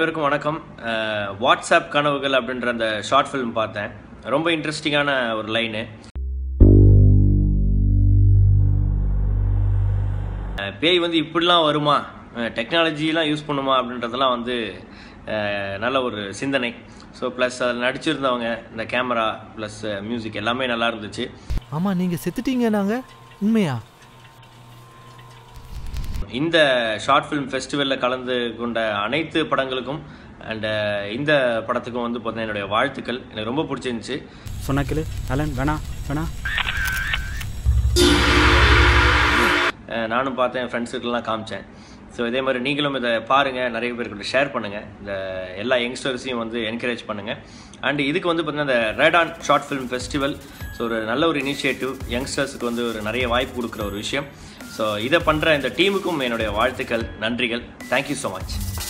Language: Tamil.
அனைவருக்கும் வணக்கம் அஹ், வாட்ஸ்அப் கனவுகள் அப்படின்ற அந்த ஷார்ட் ஃபிலிம் பார்த்தேன் ரொம்ப இன்ட்ரெஸ்டிங்கான ஒரு லைனு பேய் வந்து இப்படிலாம் வருமா டெக்னாலஜிலாம் யூஸ் பண்ணுமா அப்படின்றதெல்லாம் வந்து அஹ், நல்ல ஒரு சிந்தனை ஸோ ப்ளஸ் அதில் நடிச்சிருந்தவங்க இந்த கேமரா ப்ளஸ் மியூசிக் எல்லாமே நல்லா இருந்துச்சு ஆமா நீங்க செத்துட்டீங்க நாங்க உண்மையா இந்த ஷார்ட் ஃபிலிம் ஃபெஸ்டிவலில் கலந்து கொண்ட அனைத்து படங்களுக்கும் அண்ட் இந்த படத்துக்கும் வந்து பார்த்தீங்கன்னா என்னுடைய வாழ்த்துக்கள் எனக்கு ரொம்ப பிடிச்சிருந்துச்சு சொன்னா கேளு அலன் வேணா வேணா அஹ் நானும் பார்த்தேன் என் ஃப்ரெண்ட்ஸுக்கெல்லாம் காமிச்சேன் ஸோ இதே மாதிரி நீங்களும் இதை பாருங்கள் நிறைய பேருக்கு ஷேர் பண்ணுங்கள் இந்த எல்லா யங்ஸ்டர்ஸையும் வந்து என்கரேஜ் பண்ணுங்கள் அண்ட் இதுக்கு வந்து பார்த்தீங்கன்னா இந்த Radon short film festival so ஒரு நல்ல ஒரு இனிஷியேட்டிவ் யங்ஸ்டர்ஸுக்கு வந்து ஒரு நிறைய வாய்ப்பு கொடுக்குற ஒரு விஷயம் ஸோ இதை பண்ணுற இந்த டீமுக்கும் என்னுடைய வாழ்த்துக்கள் நன்றிகள் தேங்க்யூ ஸோ மச்